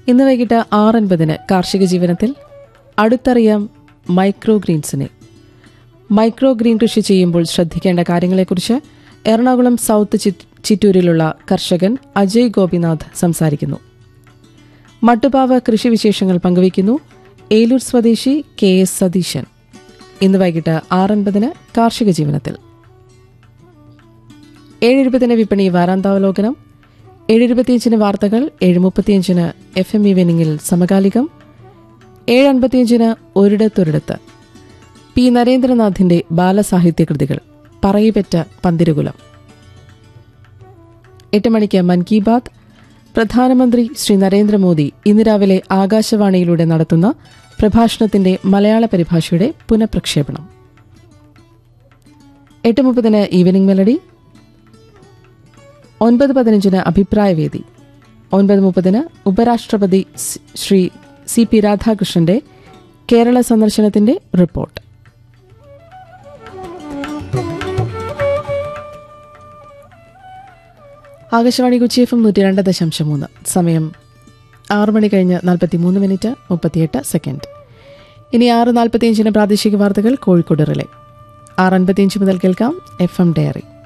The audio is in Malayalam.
ഇന്ന് വൈകിട്ട് ആറ് അൻപതിന് കാർഷിക ജീവനത്തിൽ അടുത്തറിയാം മൈക്രോ ഗ്രീൻസിനെ മൈക്രോ ഗ്രീൻ കൃഷി ചെയ്യുമ്പോൾ ശ്രദ്ധിക്കേണ്ട കാര്യങ്ങളെക്കുറിച്ച് എറണാകുളം സൗത്ത് ചിറ്റ്- ചിറ്റൂരിലുള്ള കർഷകൻ അജയ് ഗോപിനാഥ് സംസാരിക്കുന്നു മട്ടുപാവ കൃഷിവിശേഷങ്ങൾ പങ്കുവയ്ക്കുന്നു ഏലൂർ സ്വദേശി കെ എസ് സതീശൻ ഇന്ന് വൈകിട്ട് ആറൻപതിന് കാർഷിക ജീവനത്തിൽ ഏഴെഴുപതിന് വിപണി വാരാന്താവലോകനം ഏഴെഴുപത്തിയഞ്ചിന് വാർത്തകൾ ഏഴ് മുപ്പത്തിയഞ്ചിന് എഫ് എം ഈവനിങ്ങിൽ സമകാലികം ഏഴ് അൻപത്തിയഞ്ചിന് ഒരിടത്തൊരിടത്ത് പി നരേന്ദ്രനാഥിന്റെ ബാലസാഹിത്യ കൃതികൾ പറയിപ്പറ്റ പന്തിരുകുലം എട്ട് മണിക്ക് മൻ കി ബാത് പ്രധാനമന്ത്രി ശ്രീ നരേന്ദ്രമോദി ഇന്ന് രാവിലെ ആകാശവാണിയിലൂടെ നടത്തുന്ന പ്രഭാഷണത്തിന്റെ മലയാള പരിഭാഷയുടെ പുനഃപ്രക്ഷേപണം എട്ട് മുപ്പതിന് ഈവനിംഗ് മെലഡി ഒൻപത് പതിനഞ്ചിന് അഭിപ്രായവേദി ഒൻപത് മുപ്പതിന് ഉപരാഷ്ട്രപതി സ് ശ്രീ സി പി രാധാകൃഷ്ണന്റെ കേരള സന്ദർശനത്തിന്റെ report Akashvani Kochi F M നൂറ്റി രണ്ട് ദശാംശം മൂന്ന് സമയം ആറ് മണി കഴിഞ്ഞ് നാൽപ്പത്തി മൂന്ന് മിനിറ്റ് മുപ്പത്തിയെട്ട് സെക്കൻഡ് ഇനി ആറ് നാൽപ്പത്തിയഞ്ചിന് പ്രാദേശിക വാർത്തകൾ കോഴിക്കോട് റിലേ ആറ് അൻപത്തിയഞ്ച് മുതൽ കേൾക്കാം എഫ് എം ഡയറി